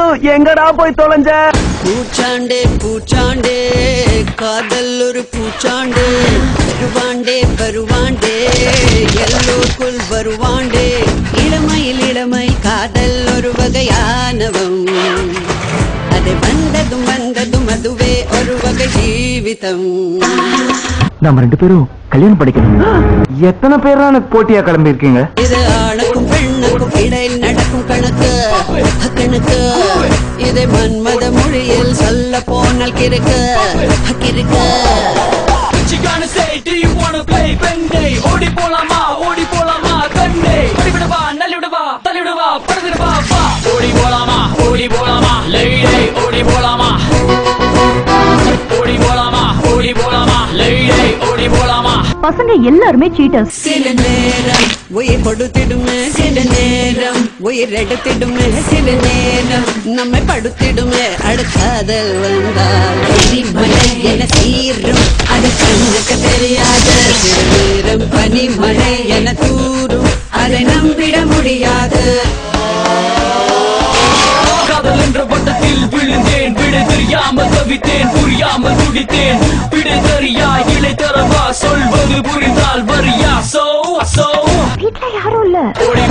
எங்கடா போய் தொலைஞ்ச பூச்சாண்டே பூச்சாண்டே காதல் ஒரு பூச்சாண்டே வருவாண்டே வருவாண்டே எல்லோருக்குள் வருவாண்டே இளமையில் இளமை காதல் ஒரு வகையானவம் அது வந்ததும் வந்ததும் அதுவே ஒரு வகை ஜீவிதம் நம்ம ரெண்டு பேரும் கல்யாணம் படிக்கணும் எத்தனை பேர் எனக்கு போட்டியா கிளம்பி இருக்கீங்க இது ஆணுக்கும் பெண்ணுக்கும் இடையில் நடக்கும் கணக்கு கணக்கு இதை மன்மத மொழியில் சொல்ல போனால் கிறுக்கு கிறுக்கு What you gonna say? Do you wanna play Benday? ஓடி போலாமா ஓடி போலாமா கண்டே ஓடிவிடவா நல்லிவிடவா தள்ளிவிடவா படுவிடவா வா ஓடி போலாமா ஓடி போலாமா லேடே ஓடி போலாமா ஓடி போலாமா ஓடி போலாமா லேடே ஓடி போலாமா பசங்க எல்லாருமே சீட்டர்ஸ் சில நேரம் உயிர் கொடுத்திடுமே சில நேரம் உயிர் எடுத்திடுமே சில நேரம் நம்மை படுத்திடுமே அடுக்காதல் வந்தால் மழை என சீரும் அது கண்ணுக்கு தெரியாது சில நேரம் பனிமழை என தூரும் அதை நம்பிட முடியாது காதல் என்ற வட்டத்தில் விழுந்தேன் விடை தெரியாமல் தவித்தேன் புரியாமல் துடித்தேன் விடை தெரியா இலை தரவா சொல்வது புரிந்தால் வரியா சோ சோ வீட்ல யாரும் இல்ல ஓடி